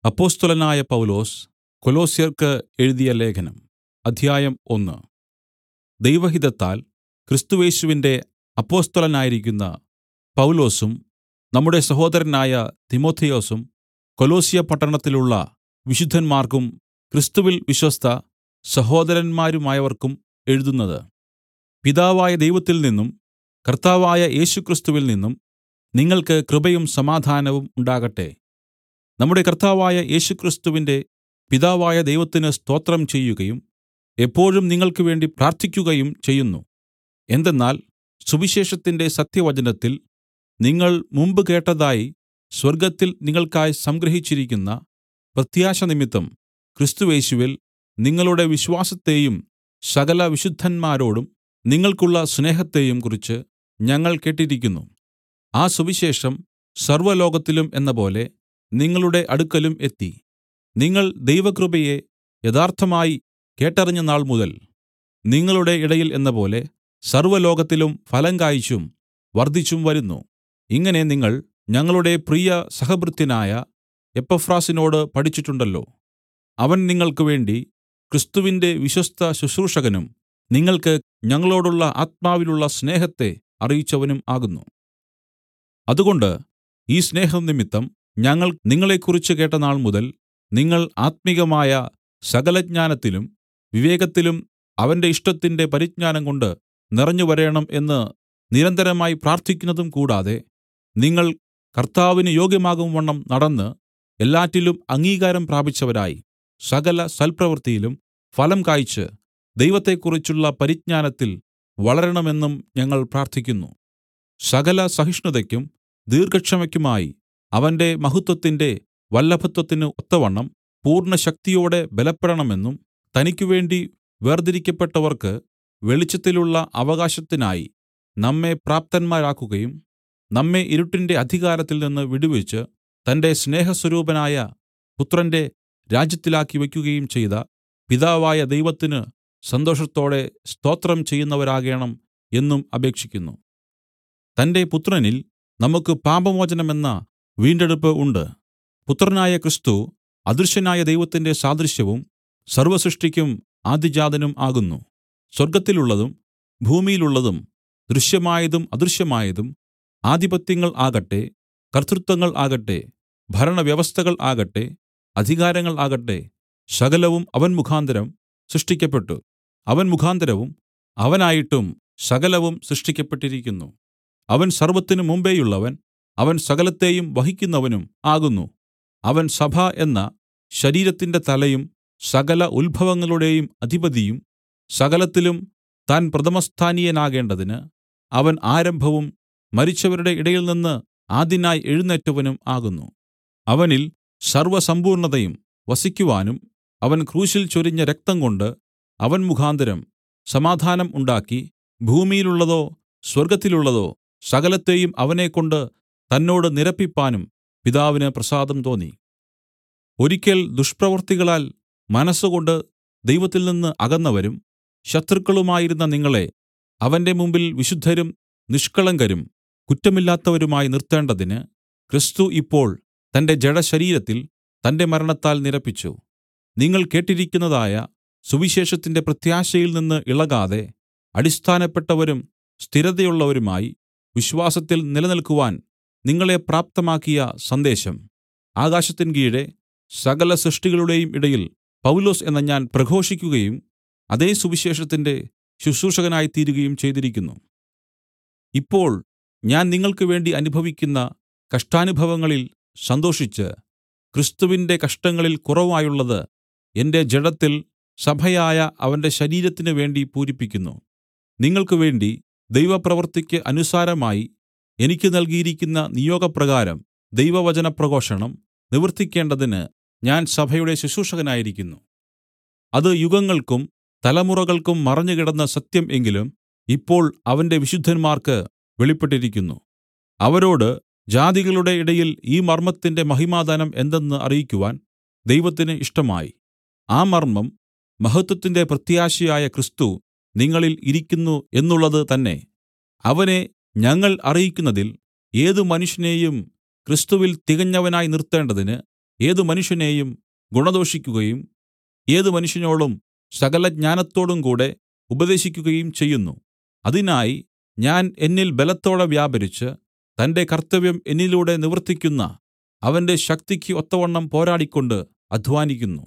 അപ്പൊസ്തലനായ പൗലൊസ് കൊലോസ്യർക്ക് എഴുതിയ ലേഖനം അധ്യായം ഒന്ന് ദൈവഹിതത്താൽ ക്രിസ്തുയേശുവിന്റെ അപ്പൊസ്തലനായിരിക്കുന്ന പൗലൊസും നമ്മുടെ സഹോദരനായ തിമൊഥെയൊസും കൊലോസ്യ പട്ടണത്തിലുള്ള വിശുദ്ധന്മാർക്കും ക്രിസ്തുവിൽ വിശ്വസ്ത സഹോദരന്മാരുമായവർക്കും എഴുതുന്നത് പിതാവായ ദൈവത്തിൽ നിന്നും കർത്താവായ യേശുക്രിസ്തുവിൽ നിന്നും നിങ്ങൾക്ക് കൃപയും സമാധാനവും ഉണ്ടാകട്ടെ നമ്മുടെ കർത്താവായ യേശുക്രിസ്തുവിന്റെ പിതാവായ ദൈവത്തിന് സ്തോത്രം ചെയ്യുകയും എപ്പോഴും നിങ്ങൾക്ക് വേണ്ടി പ്രാർത്ഥിക്കുകയും ചെയ്യുന്നു എന്തെന്നാൽ സുവിശേഷത്തിന്റെ സത്യവചനത്തിൽ നിങ്ങൾ മുമ്പ് കേട്ടതായി സ്വർഗ്ഗത്തിൽ നിങ്ങൾക്കായി സംഗ്രഹിച്ചിരിക്കുന്ന പ്രത്യാശ നിമിത്തം ക്രിസ്തുയേശുവിൽ നിങ്ങളുടെ വിശ്വാസത്തെയും സകല വിശുദ്ധന്മാരോടും നിങ്ങൾക്കുള്ള സ്നേഹത്തെയും കുറിച്ച് ഞങ്ങൾ കേട്ടിരിക്കുന്നു ആ സുവിശേഷം സർവ്വലോകത്തിലും എന്നപോലെ നിങ്ങളുടെ അടുക്കലും എത്തി നിങ്ങൾ ദൈവകൃപയെ യഥാർത്ഥമായി കേട്ടറിഞ്ഞ നാൾ മുതൽ നിങ്ങളുടെ ഇടയിൽ എന്നപോലെ സർവ്വലോകത്തിലും ഫലം കായിച്ചും വർദ്ധിച്ചും വരുന്നു ഇങ്ങനെ നിങ്ങൾ ഞങ്ങളുടെ പ്രിയ സഹഭൃത്യനായ എപ്പഫ്രാസിനോട് പഠിച്ചിട്ടുണ്ടല്ലോ അവൻ നിങ്ങൾക്ക് വേണ്ടി ക്രിസ്തുവിന്റെ വിശ്വസ്ത ശുശ്രൂഷകനും നിങ്ങൾക്ക് ഞങ്ങളോടുള്ള ആത്മാവിലുള്ള സ്നേഹത്തെ അറിയിച്ചവനും ആകുന്നു അതുകൊണ്ട് ഈ സ്നേഹം നിമിത്തം ഞങ്ങൾ നിങ്ങളെക്കുറിച്ച് കേട്ട നാൾ മുതൽ നിങ്ങൾ ആത്മികമായ സകലജ്ഞാനത്തിലും വിവേകത്തിലും അവന്റെ ഇഷ്ടത്തിന്റെ പരിജ്ഞാനംകൊണ്ട് നിറഞ്ഞുവരേണം എന്ന് നിരന്തരമായി പ്രാർത്ഥിക്കുന്നതും കൂടാതെ നിങ്ങൾ കർത്താവിന് യോഗ്യമാകുംവണ്ണം നടന്ന് എല്ലാറ്റിലും അംഗീകാരം പ്രാപിച്ചവരായി സകല സൽപ്രവൃത്തിയിലും ഫലം കായ്ച്ച് ദൈവത്തെക്കുറിച്ചുള്ള പരിജ്ഞാനത്തിൽ വളരണമെന്നും ഞങ്ങൾ പ്രാർത്ഥിക്കുന്നു സകല സഹിഷ്ണുതയ്ക്കും ദീർഘക്ഷമയ്ക്കുമായി അവന്റെ മഹത്വത്തിന്റെ വല്ലഭത്വത്തിന് ഒത്തവണ്ണം പൂർണ്ണശക്തിയോടെ ബലപ്പെടണമെന്നും തനിക്കുവേണ്ടി വേർതിരിക്കപ്പെട്ടവർക്ക് വെളിച്ചത്തിലുള്ള അവകാശത്തിനായി നമ്മെ പ്രാപ്തന്മാരാക്കുകയും നമ്മെ ഇരുട്ടിന്റെ അധികാരത്തിൽ നിന്ന് വിടുവിച്ച് തന്റെ സ്നേഹസ്വരൂപനായ പുത്രന്റെ രാജ്യത്തിലാക്കി വയ്ക്കുകയും ചെയ്ത പിതാവായ ദൈവത്തിന് സന്തോഷത്തോടെ സ്തോത്രം ചെയ്യുന്നവരാകേണം എന്നും അപേക്ഷിക്കുന്നു തന്റെ പുത്രനിൽ നമുക്ക് പാപമോചനമെന്ന വീണ്ടെടുപ്പ് ഉണ്ട് പുത്രനായ ക്രിസ്തു അദൃശ്യനായ ദൈവത്തിന്റെ സാദൃശ്യവും സർവ്വസൃഷ്ടിക്കും ആദിജാതനും ആകുന്നു സ്വർഗ്ഗത്തിലുള്ളതും ഭൂമിയിലുള്ളതും ദൃശ്യമായതും അദൃശ്യമായതും ആധിപത്യങ്ങൾ ആകട്ടെ കർത്തൃത്വങ്ങൾ ആകട്ടെ ഭരണവ്യവസ്ഥകൾ ആകട്ടെ അധികാരങ്ങൾ ആകട്ടെ സകലവും അവൻ മുഖാന്തരം സൃഷ്ടിക്കപ്പെട്ടു അവൻ മുഖാന്തരവും അവനായിട്ടും സകലവും സൃഷ്ടിക്കപ്പെട്ടിരിക്കുന്നു അവൻ സർവ്വത്തിനു മുമ്പേയുള്ളവൻ അവൻ സകലത്തെയും വഹിക്കുന്നവനും ആകുന്നു അവൻ സഭ എന്ന ശരീരത്തിന്റെ സകല ഉത്ഭവങ്ങളുടെയും അധിപതിയും സകലത്തിലും താൻ പ്രഥമസ്ഥാനീയനാകേണ്ടതിന് അവൻ ആരംഭവും മരിച്ചവരുടെ ഇടയിൽനിന്ന് ആദ്യനായി എഴുന്നേറ്റവനും ആകുന്നു അവനിൽ സർവ്വസമ്പൂർണ്ണതയും വസിക്കുവാനും അവൻ ക്രൂശിൽ ചൊരിഞ്ഞ രക്തംകൊണ്ട് അവൻ മുഖാന്തരം സമാധാനം ഉണ്ടാക്കി ഭൂമിയിലുള്ളതോ സ്വർഗ്ഗത്തിലുള്ളതോ സകലത്തെയും അവനെക്കൊണ്ട് തന്നോട് നിരപ്പിപ്പാനും പിതാവിന് പ്രസാദം തോന്നി ഒരിക്കൽ ദുഷ്പ്രവൃത്തികളാൽ മനസ്സുകൊണ്ട് ദൈവത്തിൽ നിന്ന് അകന്നവരും ശത്രുക്കളുമായിരുന്ന നിങ്ങളെ അവന്റെ മുമ്പിൽ വിശുദ്ധരും നിഷ്കളങ്കരും കുറ്റമില്ലാത്തവരുമായി നിർത്തേണ്ടതിന് ക്രിസ്തു ഇപ്പോൾ തന്റെ ജഡശരീരത്തിൽ തന്റെ മരണത്താൽ നിരപ്പിച്ചു നിങ്ങൾ കേട്ടിരിക്കുന്നതായ സുവിശേഷത്തിന്റെ പ്രത്യാശയിൽ നിന്ന് ഇളകാതെ അടിസ്ഥാനപ്പെട്ടവരും സ്ഥിരതയുള്ളവരുമായി വിശ്വാസത്തിൽ നിലനിൽക്കുവാൻ നിങ്ങളെ പ്രാപ്തമാക്കിയ സന്ദേശം ആകാശത്തിൻ കീഴെ സകല സൃഷ്ടികളുടെയും ഇടയിൽ പൗലൊസ് എന്ന ഞാൻ പ്രഘോഷിക്കുകയും അതേ സുവിശേഷത്തിന്റെ ശുശ്രൂഷകനായിത്തീരുകയും ചെയ്തിരിക്കുന്നു ഇപ്പോൾ ഞാൻ നിങ്ങൾക്ക് വേണ്ടി അനുഭവിക്കുന്ന കഷ്ടാനുഭവങ്ങളിൽ സന്തോഷിച്ച് ക്രിസ്തുവിന്റെ കഷ്ടങ്ങളിൽ കുറവായുള്ളത് എന്റെ ജഡത്തിൽ സഭയായ അവന്റെ ശരീരത്തിന് വേണ്ടി പൂരിപ്പിക്കുന്നു നിങ്ങൾക്ക് വേണ്ടി ദൈവപ്രവൃത്തിക്ക് അനുസാരമായി എനിക്ക് നൽകിയിരിക്കുന്ന നിയോഗപ്രകാരം ദൈവവചന പ്രഘോഷണം നിവർത്തിക്കേണ്ടതിന് ഞാൻ സഭയുടെ ശുശ്രൂഷകനായിരിക്കുന്നു അത് യുഗങ്ങൾക്കും തലമുറകൾക്കും മറഞ്ഞുകിടന്ന സത്യം എങ്കിലും ഇപ്പോൾ അവന്റെ വിശുദ്ധന്മാർക്ക് വെളിപ്പെട്ടിരിക്കുന്നു അവരോട് ജാതികളുടെ ഇടയിൽ ഈ മർമ്മത്തിന്റെ മഹിമാദാനം എന്തെന്ന് അറിയിക്കുവാൻ ദൈവത്തിന് ഇഷ്ടമായി ആ മർമ്മം മഹത്വത്തിന്റെ പ്രത്യാശയായ ക്രിസ്തു നിങ്ങളിൽ ഇരിക്കുന്നു എന്നുള്ളത് തന്നെ അവനെ ഞങ്ങൾ അറിയിക്കുന്നതിൽ ഏത് മനുഷ്യനെയും ക്രിസ്തുവിൽ തികഞ്ഞവനായി നിർത്തേണ്ടതിന് ഏത് മനുഷ്യനെയും ഗുണദോഷിക്കുകയും ഏത് മനുഷ്യനോടും സകല ജ്ഞാനത്തോടും കൂടെ ഉപദേശിക്കുകയും ചെയ്യുന്നു അതിനായി ഞാൻ എന്നിൽ ബലത്തോടെ വ്യാപരിച്ച് തന്റെ കർത്തവ്യം എന്നിലൂടെ നിവർത്തിക്കുന്ന അവന്റെ ശക്തിക്ക് ഒത്തവണ്ണം പോരാടിക്കൊണ്ട് അദ്ധ്വാനിക്കുന്നു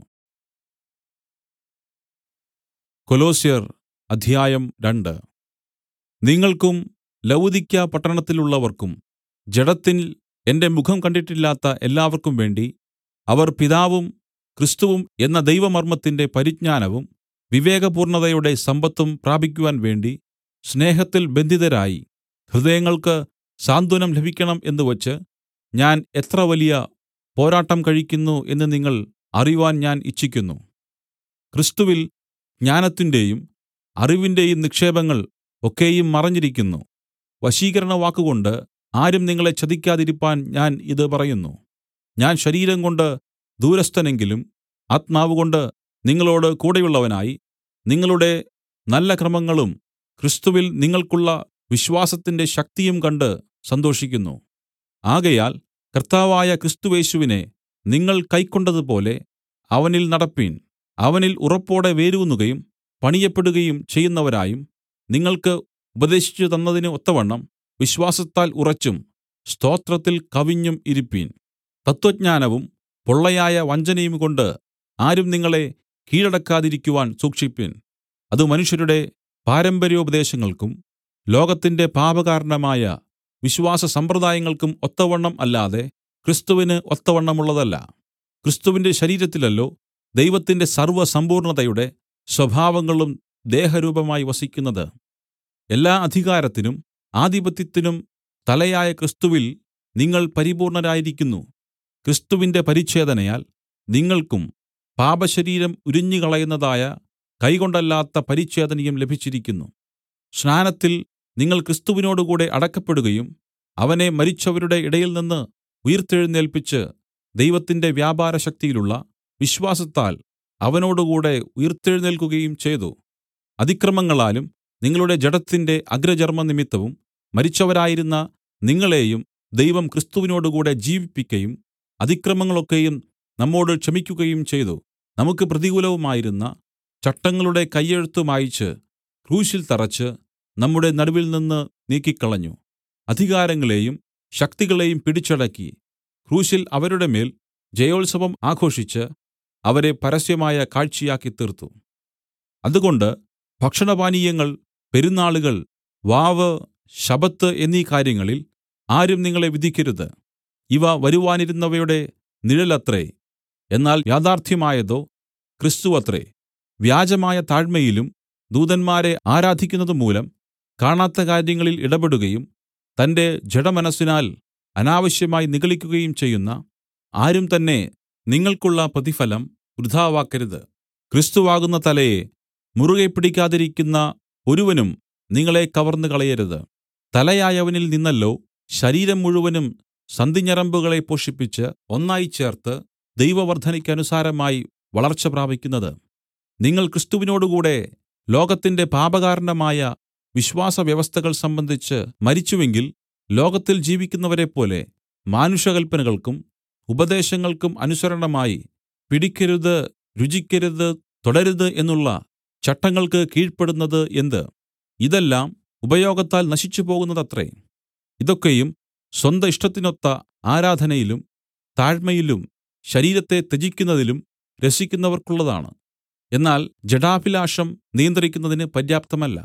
കൊലോസ്യർ അധ്യായം രണ്ട് നിങ്ങൾക്കും ലവുദിക്യ പട്ടണത്തിലുള്ളവർക്കും ജഡത്തിൽ എന്റെ മുഖം കണ്ടിട്ടില്ലാത്ത എല്ലാവർക്കും വേണ്ടി അവർ പിതാവും ക്രിസ്തുവും എന്ന ദൈവമർമ്മത്തിന്റെ പരിജ്ഞാനവും വിവേകപൂർണതയുടെ സമ്പത്തും പ്രാപിക്കുവാൻ വേണ്ടി സ്നേഹത്തിൽ ബന്ധിതരായി ഹൃദയങ്ങൾക്ക് സാന്ത്വനം ലഭിക്കണം എന്ന് വച്ച് ഞാൻ എത്ര വലിയ പോരാട്ടം കഴിക്കുന്നു എന്ന് നിങ്ങൾ അറിവാൻ ഞാൻ ഇച്ഛിക്കുന്നു ക്രിസ്തുവിൽ ജ്ഞാനത്തിന്റെയും അറിവിന്റെയും നിക്ഷേപങ്ങൾ ഒക്കെയും മറഞ്ഞിരിക്കുന്നു വശീകരണ വാക്കുകൊണ്ട് ആരും നിങ്ങളെ ചതിക്കാതിരിപ്പാൻ ഞാൻ ഇത് പറയുന്നു ഞാൻ ശരീരം കൊണ്ട് ദൂരസ്ഥനെങ്കിലും ആത്മാവുകൊണ്ട് നിങ്ങളോട് കൂടെയുള്ളവനായി നിങ്ങളുടെ നല്ല ക്രമങ്ങളും ക്രിസ്തുവിൽ നിങ്ങൾക്കുള്ള വിശ്വാസത്തിന്റെ ശക്തിയും കണ്ട് സന്തോഷിക്കുന്നു ആകയാൽ കർത്താവായ ക്രിസ്തുയേശുവിനെ നിങ്ങൾ കൈക്കൊണ്ടതുപോലെ അവനിൽ നടപ്പിൻ അവനിൽ ഉറപ്പോടെ വേരൂന്നുകയും പണിയപ്പെടുകയും ചെയ്യുന്നവരായും നിങ്ങൾക്ക് ഉപദേശിച്ചു തന്നതിന് ഒത്തവണ്ണം വിശ്വാസത്താൽ ഉറച്ചും സ്തോത്രത്തിൽ കവിഞ്ഞും ഇരിപ്പിൻ തത്വജ്ഞാനവും പൊള്ളയായ വഞ്ചനയും കൊണ്ട് ആരും നിങ്ങളെ കീഴടക്കാതിരിക്കുവാൻ സൂക്ഷിപ്പിൻ അത് മനുഷ്യരുടെ പാരമ്പര്യോപദേശങ്ങൾക്കും ലോകത്തിന്റെ പാപകാരണമായ വിശ്വാസ സമ്പ്രദായങ്ങൾക്കും ഒത്തവണ്ണം അല്ലാതെ ക്രിസ്തുവിന് ഒത്തവണ്ണമുള്ളതല്ല ക്രിസ്തുവിന്റെ ശരീരത്തിലല്ലോ ദൈവത്തിന്റെ സർവ്വസമ്പൂർണതയുടെ സ്വഭാവങ്ങളും ദേഹരൂപമായി വസിക്കുന്നത് എല്ലാ അധികാരത്തിനും ആധിപത്യത്തിനും തലയായ ക്രിസ്തുവിൽ നിങ്ങൾ പരിപൂർണരായിരിക്കുന്നു ക്രിസ്തുവിന്റെ പരിച്ഛേദനയാൽ നിങ്ങൾക്കും പാപശരീരം ഉരിഞ്ഞുകളയുന്നതായ കൈകൊണ്ടല്ലാത്ത പരിച്ഛേദനയും ലഭിച്ചിരിക്കുന്നു സ്നാനത്തിൽ നിങ്ങൾ ക്രിസ്തുവിനോടുകൂടെ അടക്കപ്പെടുകയും അവനെ മരിച്ചവരുടെ ഇടയിൽ നിന്ന് ഉയിർത്തെഴുന്നേൽപ്പിച്ച് ദൈവത്തിന്റെ വ്യാപാരശക്തിയിലുള്ള വിശ്വാസത്താൽ അവനോടുകൂടെ ഉയിർത്തെഴുന്നേൽക്കുകയും ചെയ്തു അതിക്രമങ്ങളാലും നിങ്ങളുടെ ജഡത്തിന്റെ അഗ്രചർമ്മ നിമിത്തവും മരിച്ചവരായിരുന്ന നിങ്ങളെയും ദൈവം ക്രിസ്തുവിനോടുകൂടെ ജീവിപ്പിക്കയും അതിക്രമങ്ങളൊക്കെയും നമ്മോട് ക്ഷമിക്കുകയും ചെയ്തു നമുക്ക് പ്രതികൂലവുമായിരുന്ന ചട്ടങ്ങളുടെ കയ്യെഴുത്ത് മായിച്ച് ക്രൂശിൽ തറച്ച് നമ്മുടെ നടുവിൽ നിന്ന് നീക്കിക്കളഞ്ഞു അധികാരങ്ങളെയും ശക്തികളെയും പിടിച്ചടക്കി ക്രൂശിൽ അവരുടെ മേൽ ജയോത്സവം ആഘോഷിച്ച് അവരെ പരസ്യമായ കാഴ്ചയാക്കി തീർത്തു അതുകൊണ്ട് ഭക്ഷണപാനീയങ്ങൾ പെരുന്നാളുകൾ വാവ് ശബത്ത് എന്നീ കാര്യങ്ങളിൽ ആരും നിങ്ങളെ വിധിക്കരുത് ഇവ വരുവാനിരുന്നവയുടെ നിഴലത്രേ എന്നാൽ യാഥാർത്ഥ്യമായതോ ക്രിസ്തുവത്രേ വ്യാജമായ താഴ്മയിലും ദൂതന്മാരെ ആരാധിക്കുന്നത് മൂലം കാണാത്ത കാര്യങ്ങളിൽ ഇടപെടുകയും തന്റെ ജഡമനസ്സിനാൽ അനാവശ്യമായി നിഗളിക്കുകയും ചെയ്യുന്ന ആരും തന്നെ നിങ്ങൾക്കുള്ള പ്രതിഫലം വൃഥാവാക്കരുത് ക്രിസ്തുവാകുന്ന തലയെ മുറുകെ പിടിക്കാതിരിക്കുന്ന ഒരുവനും നിങ്ങളെ കവർന്നു കളയരുത് തലയായവനിൽ നിന്നല്ലോ ശരീരം മുഴുവനും സന്ധിഞരമ്പുകളെ പോഷിപ്പിച്ച് ഒന്നായി ചേർത്ത് ദൈവവർദ്ധനയ്ക്കനുസാരമായി വളർച്ച പ്രാപിക്കുന്നത് നിങ്ങൾ ക്രിസ്തുവിനോടുകൂടെ ലോകത്തിന്റെ പാപകാരണമായ വിശ്വാസവ്യവസ്ഥകൾ സംബന്ധിച്ച് മരിച്ചുവെങ്കിൽ ലോകത്തിൽ ജീവിക്കുന്നവരെപ്പോലെ മാനുഷകൽപ്പനകൾക്കും ഉപദേശങ്ങൾക്കും അനുസരണമായി പിടിക്കരുത് രുചിക്കരുത് തൊടരുത് എന്നുള്ള ചട്ടങ്ങൾക്ക് കീഴ്പ്പെടുന്നത് എന്ത് ഇതെല്ലാം ഉപയോഗത്താൽ നശിച്ചുപോകുന്നതത്രേ ഇതൊക്കെയും സ്വന്ത ഇഷ്ടത്തിനൊത്ത ആരാധനയിലും താഴ്മയിലും ശരീരത്തെ ത്യജിക്കുന്നതിലും രസിക്കുന്നവർക്കുള്ളതാണ് എന്നാൽ ജഡാഭിലാഷം നിയന്ത്രിക്കുന്നതിന് പര്യാപ്തമല്ല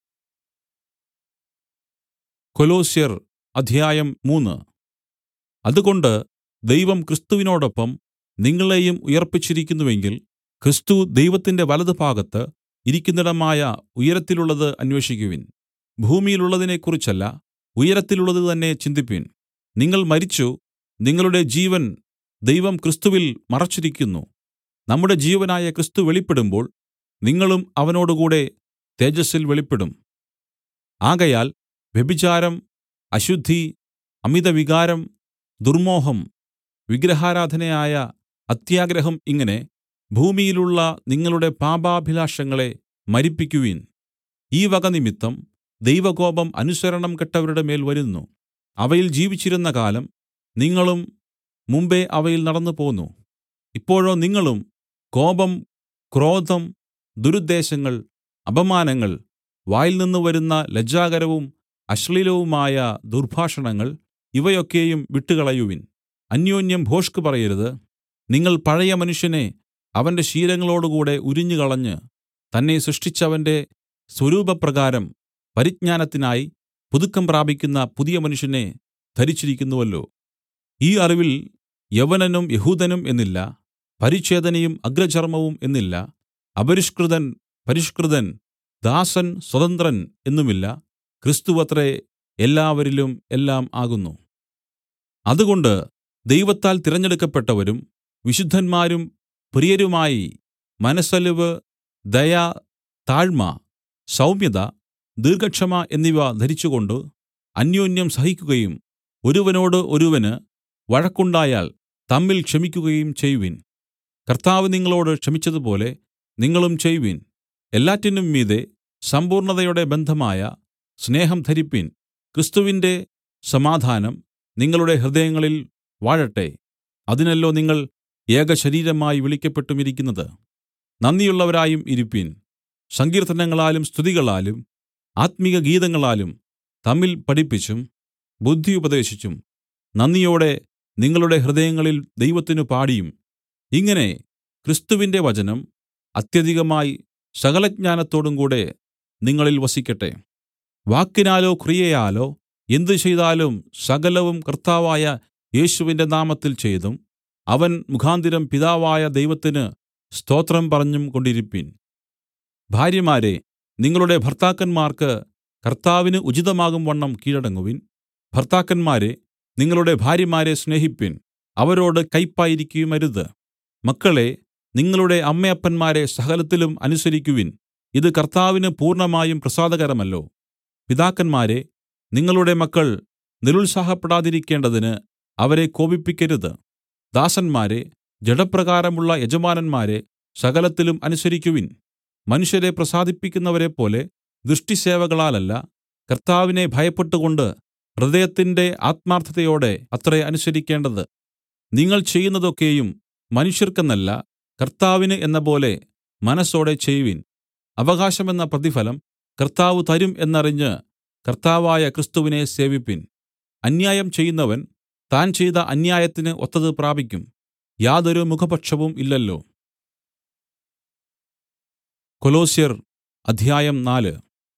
കൊലോസ്യർ അധ്യായം മൂന്ന് അതുകൊണ്ട് ദൈവം ക്രിസ്തുവിനോടൊപ്പം നിങ്ങളെയും ഉയർപ്പിച്ചിരിക്കുന്നുവെങ്കിൽ ക്രിസ്തു ദൈവത്തിന്റെ വലതുഭാഗത്ത് ഇരിക്കുന്നിടമായ ഉയരത്തിലുള്ളത് അന്വേഷിക്കുവിൻ ഭൂമിയിലുള്ളതിനെക്കുറിച്ചല്ല ഉയരത്തിലുള്ളത് തന്നെ ചിന്തിപ്പിൻ നിങ്ങൾ മരിച്ചു നിങ്ങളുടെ ജീവൻ ദൈവം ക്രിസ്തുവിൽ മറച്ചിരിക്കുന്നു നമ്മുടെ ജീവനായ ക്രിസ്തു വെളിപ്പെടുമ്പോൾ നിങ്ങളും അവനോടുകൂടെ തേജസ്സിൽ വെളിപ്പെടും ആകയാൽ വ്യഭിചാരം അശുദ്ധി അമിതവികാരം ദുർമോഹം വിഗ്രഹാരാധനയായ അത്യാഗ്രഹം ഇങ്ങനെ ഭൂമിയിലുള്ള നിങ്ങളുടെ പാപാഭിലാഷങ്ങളെ മരിപ്പിക്കുവിൻ ഈ വക നിമിത്തം ദൈവകോപം അനുസരണം കെട്ടവരുടെ മേൽ വരുന്നു അവയിൽ ജീവിച്ചിരുന്ന കാലം നിങ്ങളും മുമ്പെ അവയിൽ നടന്നുപോന്നു ഇപ്പോഴോ നിങ്ങളും കോപം ക്രോധം ദുരുദ്ദേശങ്ങൾ അപമാനങ്ങൾ വായിൽനിന്ന് വരുന്ന ലജ്ജാകരവും അശ്ലീലവുമായ ദുർഭാഷണങ്ങൾ ഇവയൊക്കെയും വിട്ടുകളയുവിൻ അന്യോന്യം ഭോഷ്ക് പറയരുത് നിങ്ങൾ പഴയ മനുഷ്യനെ അവന്റെ ശീലങ്ങളോടുകൂടെ ഉരിഞ്ഞുകളഞ്ഞ് തന്നെ സൃഷ്ടിച്ചവന്റെ സ്വരൂപപ്രകാരം പരിജ്ഞാനത്തിനായി പുതുക്കം പ്രാപിക്കുന്ന പുതിയ മനുഷ്യനെ ധരിച്ചിരിക്കുന്നുവല്ലോ ഈ അറിവിൽ യവനനും യഹൂദനും എന്നില്ല പരിച്ഛേദനയും അഗ്രചർമ്മവും എന്നില്ല അപരിഷ്കൃതൻ പരിഷ്കൃതൻ ദാസൻ സ്വതന്ത്രൻ എന്നുമില്ല ക്രിസ്തുവത്രേ എല്ലാവരിലും എല്ലാം ആകുന്നു അതുകൊണ്ട് ദൈവത്താൽ തിരഞ്ഞെടുക്കപ്പെട്ടവരും വിശുദ്ധന്മാരും പ്രിയരുമായി മനസ്സലിവ് ദയ താഴ്മ സൗമ്യത ദീർഘക്ഷമ എന്നിവ ധരിച്ചുകൊണ്ട് അന്യോന്യം സഹിക്കുകയും ഒരുവനോട് ഒരുവന് വഴക്കുണ്ടായാൽ തമ്മിൽ ക്ഷമിക്കുകയും ചെയ്‌വിൻ കർത്താവ് നിങ്ങളോട് ക്ഷമിച്ചതുപോലെ നിങ്ങളും ചെയ്‌വിൻ എല്ലാറ്റിനും മീതെ സമ്പൂർണ്ണതയുടെ ബന്ധമായ സ്നേഹം ധരിപ്പിൻ ക്രിസ്തുവിന്റെ സമാധാനം നിങ്ങളുടെ ഹൃദയങ്ങളിൽ വാഴട്ടെ അതിനല്ലോ നിങ്ങൾ ഏകശരീരമായി വിളിക്കപ്പെട്ടുമിരിക്കുന്നത് നന്ദിയുള്ളവരായും ഇരിപ്പിൻ സങ്കീർത്തനങ്ങളാലും സ്തുതികളാലും ആത്മിക ഗീതങ്ങളാലും തമ്മിൽ പഠിപ്പിച്ചും ബുദ്ധി ഉപദേശിച്ചും നന്ദിയോടെ നിങ്ങളുടെ ഹൃദയങ്ങളിൽ ദൈവത്തിന് പാടിയും ഇങ്ങനെ ക്രിസ്തുവിന്റെ വചനം അത്യധികമായി സകലജ്ഞാനത്തോടും കൂടെ നിങ്ങളിൽ വസിക്കട്ടെ വാക്കിനാലോ ക്രിയയാലോ എന്ത് ചെയ്താലും സകലവും കർത്താവായ യേശുവിന്റെ നാമത്തിൽ ചെയ്തും അവൻ മുഖാന്തരം പിതാവായ ദൈവത്തിന് സ്തോത്രം പറഞ്ഞും കൊണ്ടിരിപ്പിൻ ഭാര്യമാരെ നിങ്ങളുടെ ഭർത്താക്കന്മാർക്ക് കർത്താവിന് ഉചിതമാകും വണ്ണം കീഴടങ്ങുവിൻ ഭർത്താക്കന്മാരെ നിങ്ങളുടെ ഭാര്യമാരെ സ്നേഹിപ്പിൻ അവരോട് കയ്പായിരിക്കുകയുമരുത് മക്കളെ നിങ്ങളുടെ അമ്മയപ്പന്മാരെ സകലത്തിലും അനുസരിക്കുവിൻ ഇത് കർത്താവിന് പൂർണ്ണമായും പ്രസാദകരമല്ലോ പിതാക്കന്മാരെ നിങ്ങളുടെ മക്കൾ നിരുത്സാഹപ്പെടാതിരിക്കേണ്ടതിന് അവരെ കോപിപ്പിക്കരുത് ദാസന്മാരെ ജഡപ്രകാരമുള്ള യജമാനന്മാരെ സകലത്തിലും അനുസരിക്കുവിൻ മനുഷ്യരെ പ്രസാദിപ്പിക്കുന്നവരെപ്പോലെ ദൃഷ്ടിസേവകളാലല്ല കർത്താവിനെ ഭയപ്പെട്ടുകൊണ്ട് ഹൃദയത്തിന്റെ ആത്മാർത്ഥതയോടെ അത്രേ അനുസരിക്കേണ്ടത് നിങ്ങൾ ചെയ്യുന്നതൊക്കെയും മനുഷ്യർക്കെന്നല്ല കർത്താവിന് എന്നപോലെ മനസ്സോടെ ചെയ്‌വിൻ അവകാശമെന്ന പ്രതിഫലം കർത്താവ് തരും എന്നറിഞ്ഞ് കർത്താവായ ക്രിസ്തുവിനെ സേവിപ്പിൻ അന്യായം ചെയ്യുന്നവൻ താൻ ചെയ്ത അന്യായത്തിന് ഒത്തത് പ്രാപിക്കും യാതൊരു മുഖപക്ഷവും ഇല്ലല്ലോ കൊലോസ്യർ അധ്യായം നാല്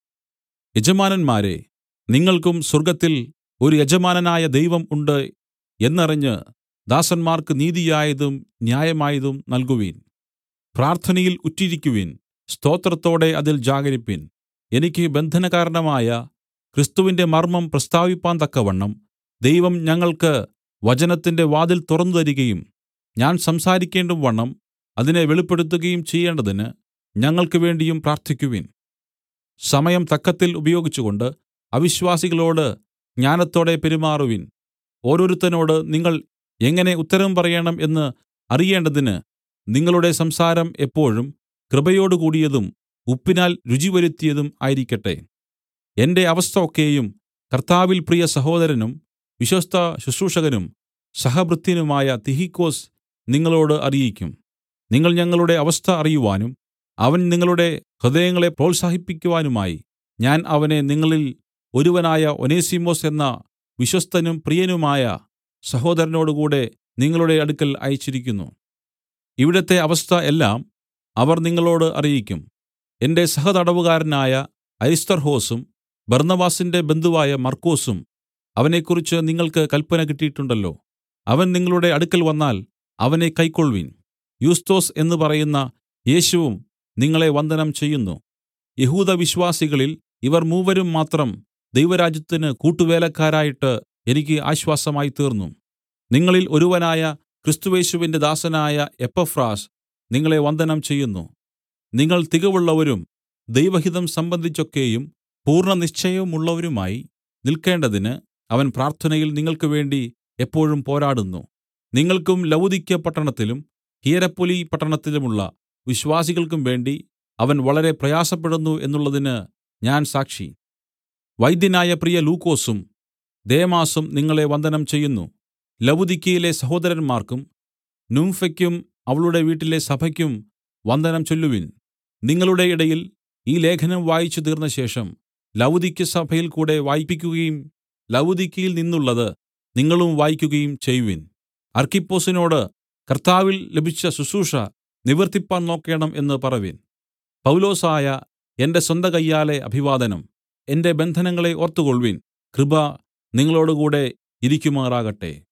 യജമാനന്മാരെ നിങ്ങൾക്കും സ്വർഗ്ഗത്തിൽ ഒരു യജമാനനായ ദൈവം ഉണ്ട് എന്നറിഞ്ഞ് ദാസന്മാർക്ക് നീതിയായതും ന്യായമായതും നൽകുവിൻ പ്രാർത്ഥനയിൽ ഉറ്റിരിക്കുവിൻ സ്തോത്രത്തോടെ അതിൽ ജാഗരിപ്പിൻ എനിക്ക് ബന്ധനകാരണമായ ക്രിസ്തുവിന്റെ മർമ്മം പ്രസ്താവിപ്പാൻ തക്കവണ്ണം ദൈവം ഞങ്ങൾക്ക് വചനത്തിന്റെ വാതിൽ തുറന്നു തരികയും ഞാൻ സംസാരിക്കേണ്ടും വണ്ണം അതിനെ വെളിപ്പെടുത്തുകയും ചെയ്യേണ്ടതിന് ഞങ്ങൾക്ക് വേണ്ടിയും പ്രാർത്ഥിക്കുവിൻ സമയം തക്കത്തിൽ ഉപയോഗിച്ചുകൊണ്ട് അവിശ്വാസികളോട് ജ്ഞാനത്തോടെ പെരുമാറുവിൻ ഓരോരുത്തനോട് നിങ്ങൾ എങ്ങനെ ഉത്തരം പറയണം എന്ന് അറിയേണ്ടതിന് നിങ്ങളുടെ സംസാരം എപ്പോഴും കൃപയോടുകൂടിയതും ഉപ്പിനാൽ രുചി വരുത്തിയതും ആയിരിക്കട്ടെ എന്റെ അവസ്ഥ ഒക്കെയും കർത്താവിൽ പ്രിയ സഹോദരനും വിശ്വസ്ത ശുശ്രൂഷകനും സഹഭൃത്യനുമായ തിഹിക്കൊസ് നിങ്ങളോട് അറിയിക്കും നിങ്ങൾ ഞങ്ങളുടെ അവസ്ഥ അറിയുവാനും അവൻ നിങ്ങളുടെ ഹൃദയങ്ങളെ പ്രോത്സാഹിപ്പിക്കുവാനുമായി ഞാൻ അവനെ നിങ്ങളിൽ ഒരുവനായ ഒനേസിമൊസ് എന്ന വിശ്വസ്തനും പ്രിയനുമായ സഹോദരനോടുകൂടെ നിങ്ങളുടെ അടുക്കൽ അയച്ചിരിക്കുന്നു ഇവിടത്തെ അവസ്ഥ എല്ലാം അവർ നിങ്ങളോട് അറിയിക്കും എന്റെ സഹതടവുകാരനായ അരിസ്തർഹൊസും ബർന്നബാസിന്റെ ബന്ധുവായ മർക്കൊസും അവനെക്കുറിച്ച് നിങ്ങൾക്ക് കല്പന കിട്ടിയിട്ടുണ്ടല്ലോ അവൻ നിങ്ങളുടെ അടുക്കൽ വന്നാൽ അവനെ കൈക്കൊൾവിൻ യുസ്തൊസ് എന്ന് പറയുന്ന യേശുവും നിങ്ങളെ വന്ദനം ചെയ്യുന്നു യഹൂദവിശ്വാസികളിൽ ഇവർ മൂവരും മാത്രം ദൈവരാജ്യത്തിന് കൂട്ടുവേലക്കാരായിട്ട് എനിക്ക് ആശ്വാസമായി തീർന്നു നിങ്ങളിൽ ഒരുവനായ ക്രിസ്തുയേശുവിന്റെ ദാസനായ എപ്പഫ്രാസ് നിങ്ങളെ വന്ദനം ചെയ്യുന്നു നിങ്ങൾ തികവുള്ളവരും ദൈവഹിതം സംബന്ധിച്ചൊക്കെയും പൂർണ്ണനിശ്ചയമുള്ളവരുമായി നിൽക്കേണ്ടതിന് അവൻ പ്രാർത്ഥനയിൽ നിങ്ങൾക്ക് വേണ്ടി എപ്പോഴും പോരാടുന്നു നിങ്ങൾക്കും ലവുദിക്യ പട്ടണത്തിലും ഹിയരപ്പൊലി പട്ടണത്തിലുമുള്ള വിശ്വാസികൾക്കും വേണ്ടി അവൻ വളരെ പ്രയാസപ്പെടുന്നു എന്നുള്ളതിന് ഞാൻ സാക്ഷി വൈദ്യനായ പ്രിയ ലൂക്കോസും ദേമാസും നിങ്ങളെ വന്ദനം ചെയ്യുന്നു ലവുദിക്യയിലെ സഹോദരന്മാർക്കും നുംഫെയ്ക്കും അവളുടെ വീട്ടിലെ സഭയ്ക്കും വന്ദനം ചൊല്ലുവിൻ നിങ്ങളുടെ ഇടയിൽ ഈ ലേഖനം വായിച്ചു തീർന്നശേഷം ലവുദിക്യസഭയിൽ കൂടെ വായിപ്പിക്കുകയും ലവുദിക്യയിൽ നിന്നുള്ളത് നിങ്ങളും വായിക്കുകയും ചെയ്‌വിൻ അർക്കിപ്പൊസിനോട് കർത്താവിൽ ലഭിച്ച ശുശ്രൂഷ നിവർത്തിപ്പാൻ നോക്കേണം എന്ന് പറവിൻ പൗലൊസായ എന്റെ സ്വന്ത കയ്യാലെ അഭിവാദനം എന്റെ ബന്ധനങ്ങളെ ഓർത്തുകൊൾവിൻ കൃപ നിങ്ങളോടുകൂടെ ഇരിക്കുമാറാകട്ടെ